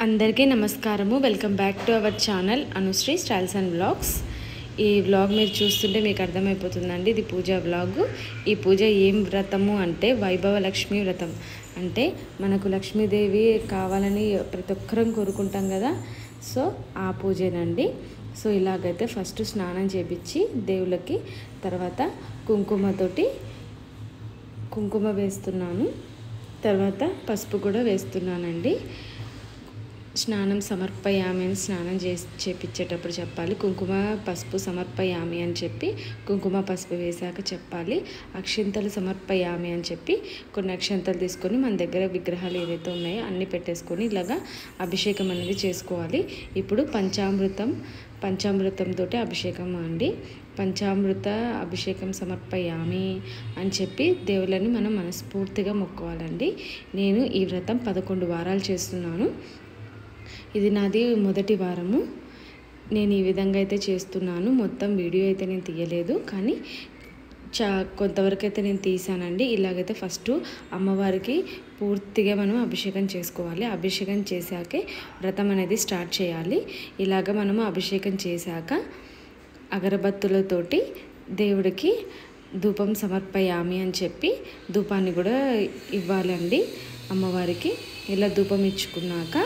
అందరికీ నమస్కారము welcome back to our channel Anusri styles and vlogs ఈ వ్లాగ్ మీరు చూస్తుంటే మీకు అర్థమైపోతుందండి ఇది పూజ వ్లాగ్ ఈ పూజ ఏం వ్రతము అంటే వైభవ లక్ష్మి వ్రతం అంటే మనకు లక్ష్మీదేవి కావాలని ప్రతి ఒక్కరం కోరుకుంటాం కదా సో ఆ పూజేనండి సో ఇలాగైతే ఫస్ట్ స్నానం చేపించి దేవుళ్ళకి తర్వాత కుంకుమతోటి కుంకుమ వేస్తున్నాను తర్వాత పసుపు కూడా వేస్తున్నానండి స్నానం సమర్పయామి అని స్నానం చేసి చేపించేటప్పుడు చెప్పాలి కుంకుమ పసుపు సమర్పయామి అని చెప్పి కుంకుమ పసుపు వేశాక చెప్పాలి అక్షింతలు సమర్పయామి అని చెప్పి కొన్ని అక్షంతలు తీసుకొని మన దగ్గర విగ్రహాలు ఏవైతే ఉన్నాయో అన్నీ పెట్టేసుకొని ఇలాగా అభిషేకం అనేది చేసుకోవాలి ఇప్పుడు పంచామృతం పంచామృతంతో అభిషేకం అండి పంచామృత అభిషేకం సమర్పయామి అని చెప్పి దేవుళ్ళని మనం మనస్ఫూర్తిగా మొక్కోవాలండి నేను ఈ వ్రతం పదకొండు వారాలు చేస్తున్నాను ఇది నాది మొదటి వారము నేను ఈ విధంగా అయితే చేస్తున్నాను మొత్తం వీడియో అయితే నేను తీయలేదు కానీ చా కొంతవరకు అయితే నేను తీసానండి ఇలాగైతే ఫస్ట్ అమ్మవారికి పూర్తిగా మనం అభిషేకం చేసుకోవాలి అభిషేకం చేశాకే వ్రతం అనేది స్టార్ట్ చేయాలి ఇలాగ మనము అభిషేకం చేశాక అగరబత్తులతోటి దేవుడికి ధూపం సమర్పయామి అని చెప్పి ధూపాన్ని కూడా ఇవ్వాలండి అమ్మవారికి ఇలా ధూపం ఇచ్చుకున్నాక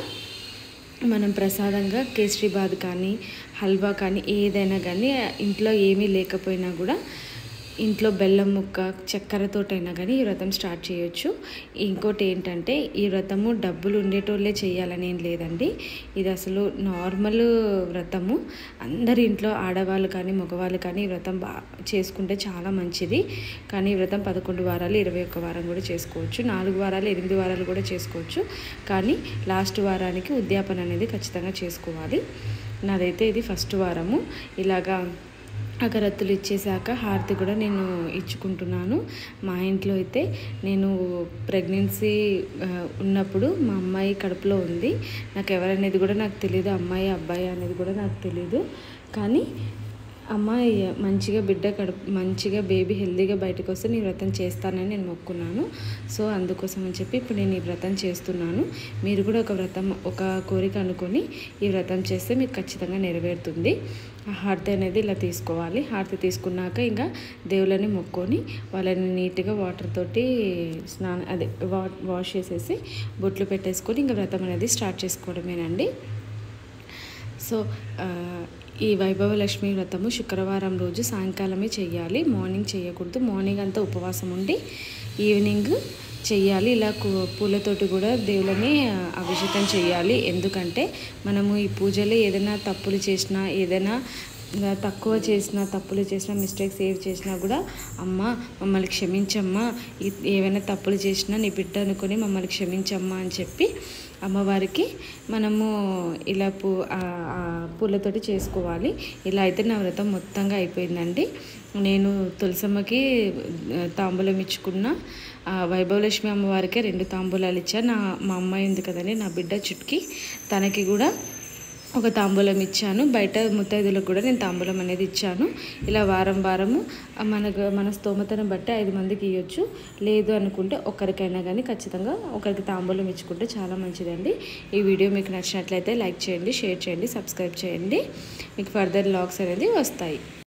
మనం ప్రసాదంగా కేసరీబాద్ కానీ హల్వా కానీ ఏదైనా కానీ ఇంట్లో ఏమీ లేకపోయినా కూడా ఇంట్లో బెల్లం ముక్క చక్కెరతోటైనా కానీ ఈ వ్రతం స్టార్ట్ చేయొచ్చు ఇంకోటి ఏంటంటే ఈ వ్రతము డబ్బులు ఉండేటోళ్ళే చేయాలని ఏం లేదండి ఇది అసలు నార్మల్ వ్రతము అందరి ఇంట్లో ఆడవాళ్ళు కానీ మగవాళ్ళు కానీ ఈ వ్రతం బా చేసుకుంటే చాలా మంచిది కానీ ఈ వ్రతం పదకొండు వారాలు ఇరవై ఒక్క వారం కూడా చేసుకోవచ్చు నాలుగు వారాలు ఎనిమిది వారాలు కూడా చేసుకోవచ్చు కానీ లాస్ట్ వారానికి ఉద్యాపన అనేది ఖచ్చితంగా చేసుకోవాలి నాదైతే ఇది ఫస్ట్ వారము ఇలాగా అగరత్తులు ఇచ్చేసాక హారతి కూడా నేను ఇచ్చుకుంటున్నాను మా ఇంట్లో అయితే నేను ప్రెగ్నెన్సీ ఉన్నప్పుడు మా అమ్మాయి కడుపులో ఉంది నాకు ఎవరనేది కూడా నాకు తెలియదు అమ్మాయి అబ్బాయి అనేది కూడా నాకు తెలియదు కానీ అమ్మాయి మంచిగా బిడ్డ కడుపు మంచిగా బేబీ హెల్తీగా బయటకు వస్తే నేను వ్రతం చేస్తానని నేను మొక్కున్నాను సో అందుకోసం అని చెప్పి ఇప్పుడు నేను ఈ వ్రతం చేస్తున్నాను మీరు కూడా ఒక వ్రతం ఒక కోరిక అనుకొని ఈ వ్రతం చేస్తే మీకు ఖచ్చితంగా నెరవేరుతుంది ఆ హారతి అనేది ఇలా తీసుకోవాలి హారతి తీసుకున్నాక ఇంకా దేవుళ్ళని మొక్కొని వాళ్ళని నీట్గా వాటర్ తోటి స్నానం అదే వా వాష్ చేసేసి బొట్లు పెట్టేసుకొని ఇంకా వ్రతం అనేది స్టార్ట్ చేసుకోవడమేనండి సో ఈ వైభవ లక్ష్మి వ్రతము శుక్రవారం రోజు సాయంకాలమే చేయాలి మార్నింగ్ చేయకూడదు మార్నింగ్ అంతా ఉపవాసం ఉండి ఈవినింగ్ చెయ్యాలి ఇలా పూలతోటి కూడా దేవులని అభిషేకం చేయాలి ఎందుకంటే మనము ఈ పూజలో ఏదైనా తప్పులు చేసినా ఏదైనా తక్కువ చేసిన తప్పులు చేసిన మిస్టేక్స్ ఏవి చేసినా కూడా అమ్మ మమ్మల్ని క్షమించమ్మా ఏవైనా తప్పులు చేసినా నీ బిడ్డ అనుకొని మమ్మల్ని క్షమించమ్మా అని చెప్పి అమ్మవారికి మనము ఇలా పూ పూలతోటి చేసుకోవాలి ఇలా అయితే నా వ్రతం మొత్తంగా అయిపోయిందండి నేను తులసమ్మకి తాంబూలం ఇచ్చుకున్న వైభవలక్ష్మి అమ్మవారికే రెండు తాంబూలాలు ఇచ్చా నా మా అమ్మాయి ఉంది కదండి నా బిడ్డ చుట్కి తనకి కూడా ఒక తాంబూలం ఇచ్చాను బయట ముత్తైదులకు కూడా నేను తాంబూలం అనేది ఇచ్చాను ఇలా వారం వారము మనకు మన స్తోమతను బట్టి ఐదు మందికి ఇవ్వచ్చు లేదు అనుకుంటే ఒకరికైనా కానీ ఖచ్చితంగా ఒకరికి తాంబూలం ఇచ్చుకుంటే చాలా మంచిదండి ఈ వీడియో మీకు నచ్చినట్లయితే లైక్ చేయండి షేర్ చేయండి సబ్స్క్రైబ్ చేయండి మీకు ఫర్దర్ లాగ్స్ అనేది వస్తాయి